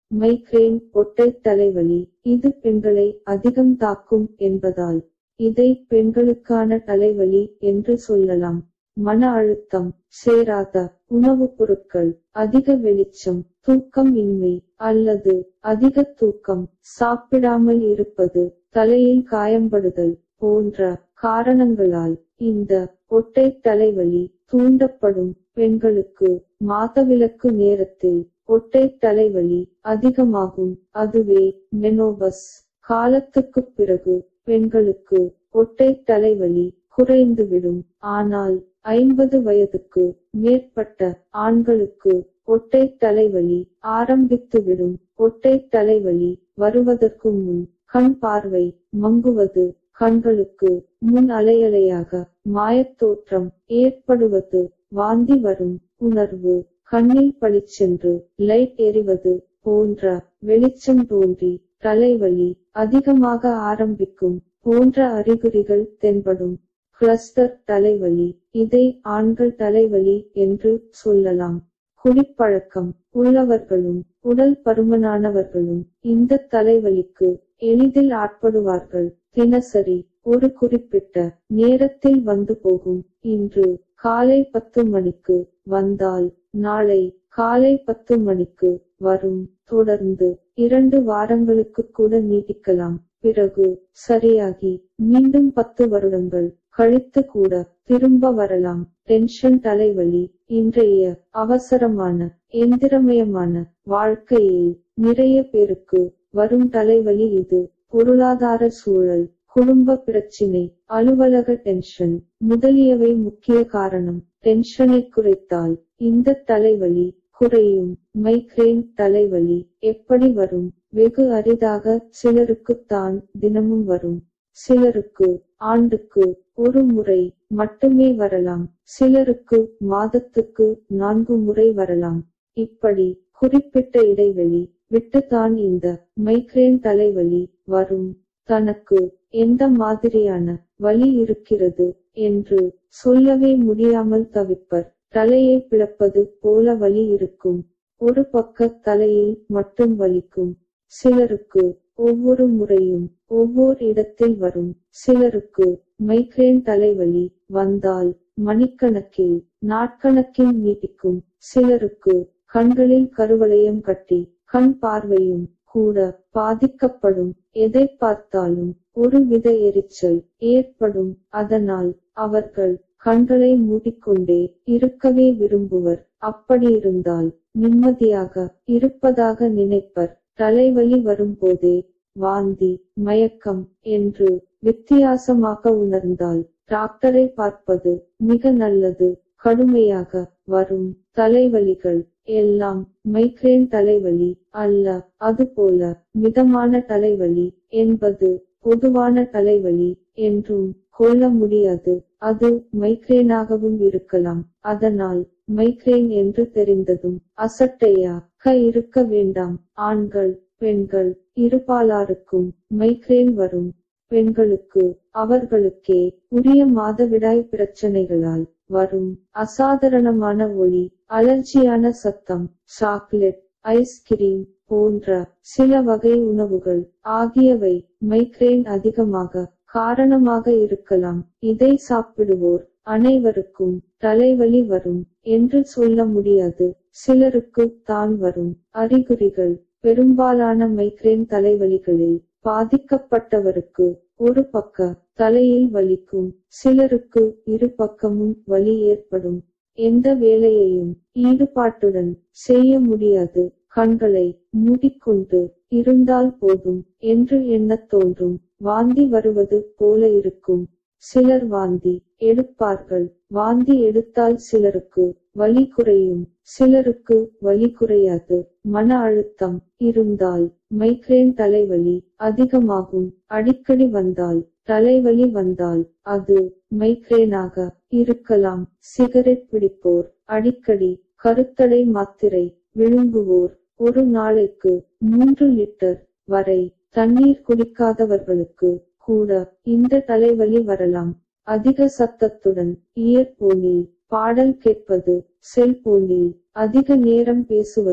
migraine ஒற்றை தலைவலி இது பெண்களை அதிகம் தாக்கும் என்பதால் இதை பெண்களுக்கான தலைவலி என்று சொல்லலாம் மன அழுத்தம் சேராத உணவுப் பொருட்கள் அதிக வெளிச்சம் தூக்கம் இன்மை அல்லது அதிக தூக்கம் சாப்பிடாமல் இருப்பது தலையில் காயம்படுதல் போன்ற காரணங்களால் இந்த ஒற்றை தலைவலி தூண்டப்படும் பெண்களுக்கு மாதவிலக்கு நேரத்தில் ஒற்றை தலைவலி அதிகமாகும் அதுவே மெனோபஸ் காலத்துக்குப் பிறகு பெண்களுக்கு ஒற்றை தலைவலி குறைந்துவிடும் ஆனால் ஐம்பது வயதுக்கு மேற்பட்ட ஆண்களுக்கு ஒற்றை தலைவலி ஆரம்பித்துவிடும் ஒற்றை தலைவலி வருவதற்கு முன் கண் பார்வை மங்குவது கண்களுக்கு முன் அலையலையாக மாயத்தோற்றம் ஏற்படுவது வாந்தி வரும் உணர்வு கண்ணில் பளிச்சென்று லைட் எரிவது போன்ற வெளிச்சம் தோன்றி தலைவலி அதிகமாக ஆரம்பிக்கும் போன்ற அறிகுறிகள் தென்படும் கிளஸ்டர் தலைவலி இதை ஆண்கள் தலைவலி என்று சொல்லலாம் குடிப்பழக்கம் உள்ளவர்களும் உடல் பருமனானவர்களும் இந்த தலைவலிக்கு எளிதில் ஆட்படுவார்கள் தினசரி ஒரு குறிப்பிட்ட நேரத்தில் வந்து போகும் இன்று காலை பத்து மணிக்கு வந்தால் நாளை காலை பத்து மணிக்கு வரும் தொடர்ந்து இரண்டு வாரங்களுக்கு கூட நீட்டிக்கலாம் பிறகு சரியாகி மீண்டும் பத்து வருடங்கள் கழித்து கூட திரும்ப வரலாம் டென்ஷன் தலைவலி இன்றைய அவசரமான எந்திரமயமான வாழ்க்கையில் நிறைய பேருக்கு வரும் தலைவலி இது பொருளாதார சூழல் குடும்ப பிரச்சினை அலுவலக டென்ஷன் முதலியவை முக்கிய காரணம் டென்ஷனை குறைத்தால் இந்த தலைவலி குறையும் மைக்ரேன் தலைவலி எப்படி வரும் வெகு அரிதாக சிலருக்குத்தான் தினமும் வரும் சிலருக்கு ஆண்டுக்கு ஒரு முறை மட்டுமே வரலாம் சிலருக்கு மாதத்துக்கு நான்கு முறை வரலாம் இப்படி குறிப்பிட்ட இடைவெளி விட்டுத்தான் இந்த மைக்ரேன் தலைவலி வரும் தனக்கு எந்த மாதிரியான வலி இருக்கிறது என்று சொல்லவே முடியாமல் தவிப்பர் தலையை பிளப்பது போல வலி இருக்கும் ஒரு பக்க தலையில் மட்டும் வலிக்கும் சிலருக்கு ஒவ்வொரு முறையும் ஒவ்வொரு இடத்தில் வரும் சிலருக்கு மைக்ரேன் தலைவலி வந்தால் மணிக்கணக்கில் நாட்கணக்கில் நீட்டிக்கும் சிலருக்கு கண்களில் கருவளையம் கட்டி கண் பார்வையும் கூட பாதிக்கப்படும் எதை பார்த்தாலும் ஒரு வித எரிச்சல் ஏற்படும் அதனால் அவர்கள் கண்களை மூடிக்கொண்டே இருக்கவே விரும்புவர் அப்படியிருந்தால் நிம்மதியாக இருப்பதாக நினைப்பர் தலைவலி வரும்போதே வாந்தி மயக்கம் என்று வித்தியாசமாக உணர்ந்தால் டாக்டரை பார்ப்பது மிக நல்லது கடுமையாக வரும் தலைவலிகள் எல்லாம் மைக்ரேன் தலைவலி அல்ல அதுபோல மிதமான தலைவலி என்பது பொதுவான தலைவலி என்றும் கொள்ள முடியாது அது மைக்ரேனாகவும் இருக்கலாம் அதனால் மைக்ரேன் என்று தெரிந்ததும் அசட்டையாக இருக்க வேண்டாம் ஆண்கள் பெண்கள் இருபாலாருக்கும் மைக்ரேன் வரும் பெண்களுக்கு அவர்களுக்கே உரிய மாதவிடாய் பிரச்சனைகளால் வரும் அசாதாரணமான ஒளி அலர்ஜியான சத்தம் சாக்லேட் ஐஸ்கிரீம் போன்ற சில வகை உணவுகள் ஆகியவை மைக்ரேன் அதிகமாக காரணமாக இருக்கலாம் இதை சாப்பிடுவோர் அனைவருக்கும் தலைவலி வரும் என்று சொல்ல முடியாது சிலருக்கு தான் வரும் அறிகுறிகள் பெரும்பாலான மைக்ரேன் தலைவலிகளில் பாதிக்கப்பட்டவருக்கு ஒரு பக்க தலையில் வலிக்கும் சிலருக்கு இரு பக்கமும் வலி ஏற்படும் எந்த வேலையையும் ஈடுபாட்டுடன் செய்ய முடியாது கண்களை மூடிக்கொண்டு இருந்தால் போதும் என்று எண்ணத் தோன்றும் வாந்தி வருவது போல இருக்கும் சிலர் வாந்தி எடுப்பார்கள் வாந்தி எடுத்தால் சிலருக்கு வலி குறையும் சிலருக்கு வலி குறையாது மன அழுத்தம் இருந்தால் மைக்ரேன் தலைவலி அதிகமாகும் அடிக்கடி வந்தால் தலைவலி வந்தால் அது மைக்ரேனாக இருக்கலாம் சிகரெட் பிடிப்போர் அடிக்கடி கருத்தடை மாத்திரை விழுங்குவோர் ஒரு நாளைக்கு மூன்று லிட்டர் வரை தண்ணீர் குடிக்காதவர்களுக்கு கூட இந்த தலைவலி வரலாம் அதிக சத்தத்துடன் இயர்போனில் பாடல் கேட்பது செல்போனில் அதிக நேரம் பேசுவது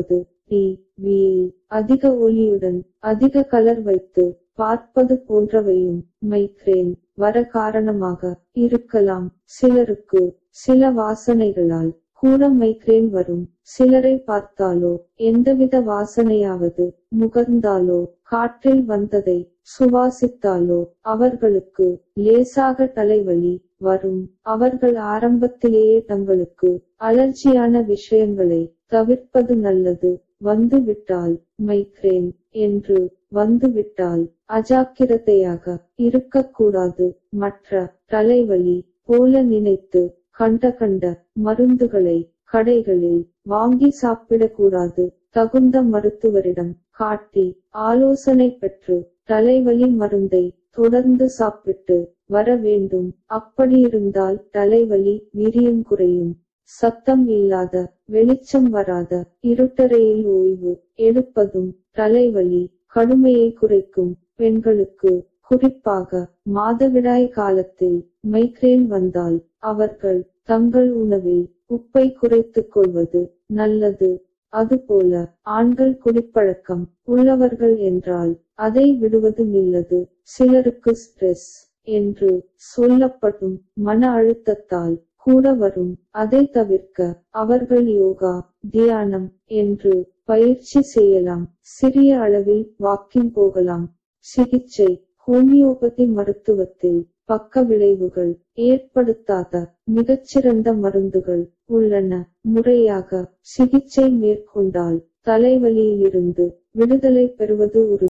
டி வியில் அதிக ஒலியுடன் அதிக கலர் வைத்து பார்ப்பது போன்றவையும் மைக்ரேன் வர காரணமாக இருக்கலாம் சிலருக்கு சில வாசனைகளால் கூட மைக்ரேன் வரும் சிலரை பார்த்தாலோ எந்தவித வாசனையாவது முகர்ந்தாலோ காற்றில் வந்ததை சுவாசித்தாலோ அவர்களுக்கு லேசாக தலைவலி வரும் அவர்கள் ஆரம்பத்திலேயே தங்களுக்கு அலர்ஜியான விஷயங்களை தவிர்ப்பது நல்லது வந்து விட்டால் மைக்ரேன் என்று வந்து விட்டால் அஜாக்கிரதையாக இருக்கக்கூடாது மற்ற தலைவலி போல நினைத்து கண்ட கண்ட மருந்துகளை கடைகளில் வாங்கி சாப்பிடக்கூடாது தகுந்த மருத்துவரிடம் காட்டி ஆலோசனை பெற்று தலைவலி மருந்தை தொடர்ந்து சாப்பிட்டு வர வேண்டும் அப்படியிருந்தால் தலைவலி வீரியம் குறையும் சத்தம் இல்லாத வெளிச்சம் வராத இருட்டறையில் ஓய்வு எடுப்பதும் தலைவலி கடுமையை குறைக்கும் பெண்களுக்கு குறிப்பாக மாதவிடாய் காலத்தில் மைக்ரேன் வந்தால் அவர்கள் தங்கள் உணவில் உப்பை குறைத்துக் கொள்வது நல்லது அதுபோல ஆண்கள் குடிப்பழக்கம் உள்ளவர்கள் என்றால் அதை விடுவது நல்லது சிலருக்கு ஸ்ட்ரெஸ் என்று சொல்லப்படும் மன அழுத்தத்தால் கூட வரும் அதை தவிர்க்க அவர்கள் யோகா தியானம் என்று பயிற்சி செய்யலாம் சிறிய அளவில் வாக்கிங் போகலாம் சிகிச்சை ஹோமியோபதி மருத்துவத்தில் பக்க விளைவுகள் ஏற்படுத்தாத மிகச்சிறந்த மருந்துகள் உள்ளன முறையாக சிகிச்சை மேற்கொண்டால் தலைவலியிலிருந்து விடுதலை பெறுவது உறுதி